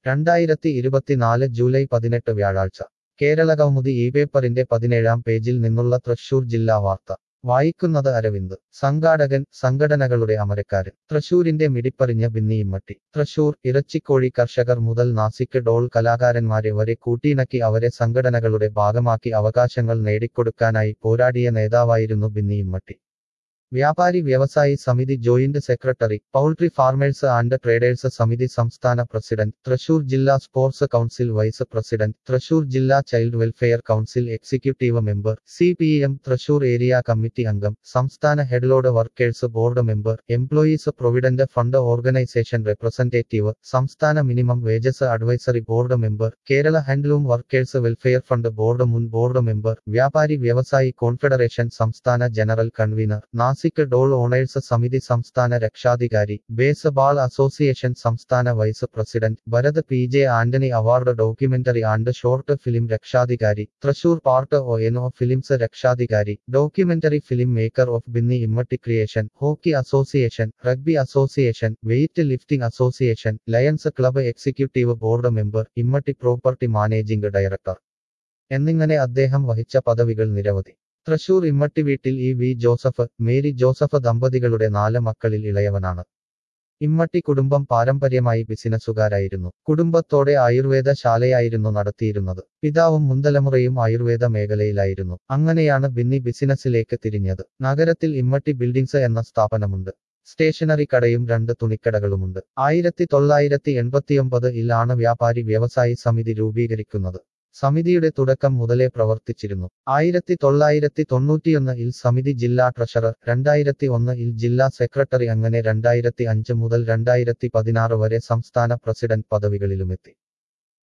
രണ്ടായിരത്തി ഇരുപത്തിനാല് ജൂലൈ പതിനെട്ട് വ്യാഴാഴ്ച കേരളകൗമുദി ഈ പേപ്പറിന്റെ പതിനേഴാം പേജിൽ നിന്നുള്ള തൃശൂർ ജില്ലാ വാർത്ത വായിക്കുന്നത് അരവിന്ദ് സംഘാടകൻ സംഘടനകളുടെ അമരക്കാരൻ തൃശൂരിന്റെ മിടിപ്പറിഞ്ഞ ബിന്നിയിമ്മട്ടി തൃശൂർ ഇറച്ചിക്കോഴി കർഷകർ മുതൽ നാസിക്ക് ഡോൾ കലാകാരന്മാരെ വരെ കൂട്ടിയിണക്കി അവരെ സംഘടനകളുടെ ഭാഗമാക്കി അവകാശങ്ങൾ നേടിക്കൊടുക്കാനായി പോരാടിയ നേതാവായിരുന്നു ബിന്നിയിമ്മട്ടി വ്യാപാരി വ്യവസായി സമിതി joint secretary poultry farmers and traders സമിതി സംസ്ഥാന പ്രസിഡന്റ് തൃശൂർ ജില്ലാ sports council vice president Thrissur ജില്ലാ child welfare council executive member C P M Thrissur area committee അംഗം സംസ്ഥാന headload workers board member employees provident fund organisation representative സംസ്ഥാന minimum wages advisory board member Kerala handloom workers welfare fund board മുൻ board member വ്യാപാരി വ്യവസായി confederation സംസ്ഥാന general convener Nasik dhol owners സമിതി സംസ്ഥാന രക്ഷാധികാരി ബേസ്ബാൾ അസോസിയേഷൻ സംസ്ഥാന vice president Bharat P J Antony award documentary and short film രക്ഷാധികാരി Thrissur part O N O films രക്ഷാധികാരി documentary film maker of Binny Immatty creation hockey association rugby association weight lifting association lions club executive board member Immatty property managing director എന്നിങ്ങനെ അദ്ദേഹം വഹിച്ച പദവികൾ നിരവധി തൃശൂർ ഇമ്മട്ടി വീട്ടിൽ E V Joseph Mary Joseph ദമ്പതികളുടെ നാല് മക്കളിൽ ഇളയവനാണ് ഇമ്മട്ടി കുടുംബം പാരമ്പര്യമായി ബിസിനസ്സുകാരായിരുന്നു കുടുംബത്തോടെ ആയുർവേദ ശാലയായിരുന്നു നടത്തിയിരുന്നത് പിതാവും മുന്തലമുറയും ആയുർവേദ മേഖലയിലായിരുന്നു അങ്ങനെയാണ് ബിന്നി ബിസിനസ്സിലേക്ക് തിരിഞ്ഞത് നഗരത്തിൽ ഇമ്മട്ടി ബിൽഡിംഗ്സ് എന്ന സ്ഥാപനമുണ്ട് സ്റ്റേഷനറി കടയും രണ്ട് തുണിക്കടകളുമുണ്ട് ആയിരത്തി തൊള്ളായിരത്തി എൺപത്തിയൊമ്പത് ഇലാണ് വ്യാപാരി വ്യവസായി സമിതി രൂപീകരിക്കുന്നത് സമിതിയുടെ തുടക്കം മുതലേ പ്രവർത്തിച്ചിരുന്നു ആയിരത്തി തൊള്ളായിരത്തി തൊണ്ണൂറ്റിയൊന്ന് ഇൽ സമിതി ജില്ലാ ട്രഷറർ രണ്ടായിരത്തി ഒന്ന് ഇൽ ജില്ലാ സെക്രട്ടറി അങ്ങനെ രണ്ടായിരത്തി അഞ്ച് മുതൽ രണ്ടായിരത്തി പതിനാറ് വരെ സംസ്ഥാന പ്രസിഡന്റ് പദവികളിലുമെത്തി